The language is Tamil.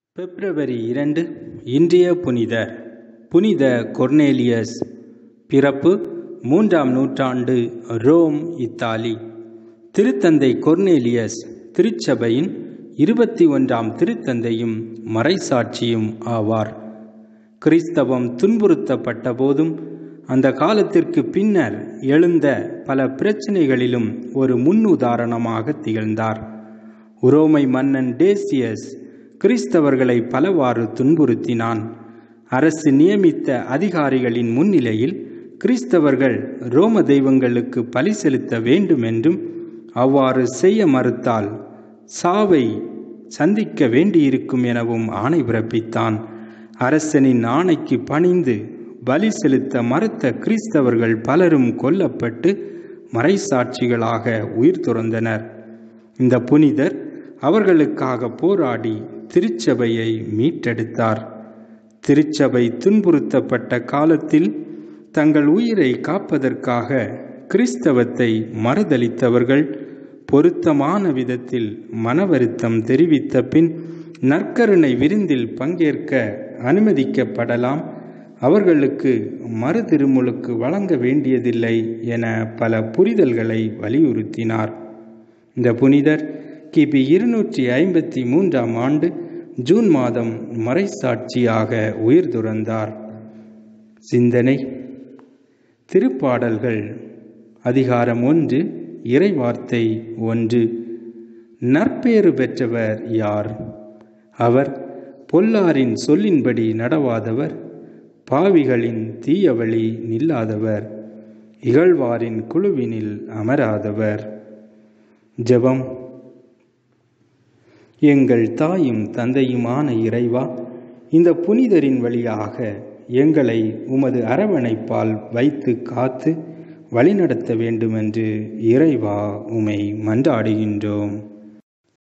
பிப்ரவரி இரண்டு இன்றைய புனிதர் புனித கொர்னேலியஸ் பிறப்பு மூன்றாம் நூற்றாண்டு ரோம் இத்தாலி திருத்தந்தை கொர்னேலியஸ் திருச்சபையின் இருபத்தி ஒன்றாம் திருத்தந்தையும் மறைசாட்சியும் ஆவார் கிறிஸ்தவம் துன்புறுத்தப்பட்ட போதும் அந்த காலத்திற்கு பின்னர் எழுந்த பல பிரச்சனைகளிலும் ஒரு முன்னுதாரணமாக திகழ்ந்தார் உரோமை மன்னன் டேசியஸ் கிறிஸ்தவர்களை பலவாறு துன்புறுத்தினான் அரசு நியமித்த அதிகாரிகளின் முன்னிலையில் கிறிஸ்தவர்கள் ரோம தெய்வங்களுக்கு பலி செலுத்த வேண்டும் என்றும் அவ்வாறு செய்ய மறுத்தால் சாவை சந்திக்க வேண்டியிருக்கும் எனவும் ஆணை பிறப்பித்தான் அரசனின் ஆணைக்கு பணிந்து பலி செலுத்த மறுத்த கிறிஸ்தவர்கள் பலரும் கொல்லப்பட்டு மறைசாட்சிகளாக உயிர் துறந்தனர் இந்த புனிதர் அவர்களுக்காக போராடி திருச்சபையை மீட்டெடுத்தார் திருச்சபை துன்புறுத்தப்பட்ட காலத்தில் தங்கள் உயிரை காப்பதற்காக கிறிஸ்தவத்தை மறுதளித்தவர்கள் பொருத்தமான விதத்தில் மனவருத்தம் தெரிவித்த பின் நற்கருணை விருந்தில் பங்கேற்க அனுமதிக்கப்படலாம் அவர்களுக்கு மறு திருமுழுக்கு வழங்க வேண்டியதில்லை என பல புரிதல்களை வலியுறுத்தினார் இந்த புனிதர் கிபி இருநூற்றி ஐம்பத்தி மூன்றாம் ஆண்டு ஜூன் மாதம் மறைசாட்சியாக உயிர் துறந்தார் சிந்தனை திருப்பாடல்கள் அதிகாரம் ஒன்று இறைவார்த்தை ஒன்று நற்பேறு பெற்றவர் யார் அவர் பொல்லாரின் சொல்லின்படி நடவாதவர் பாவிகளின் தீயவழி நில்லாதவர் இகழ்வாரின் குழுவினில் அமராதவர் ஜெபம் எங்கள் தாயும் தந்தையுமான இறைவா இந்த புனிதரின் வழியாக எங்களை உமது அரவணைப்பால் வைத்து காத்து வழிநடத்த வேண்டுமென்று இறைவா உமை மன்றாடுகின்றோம்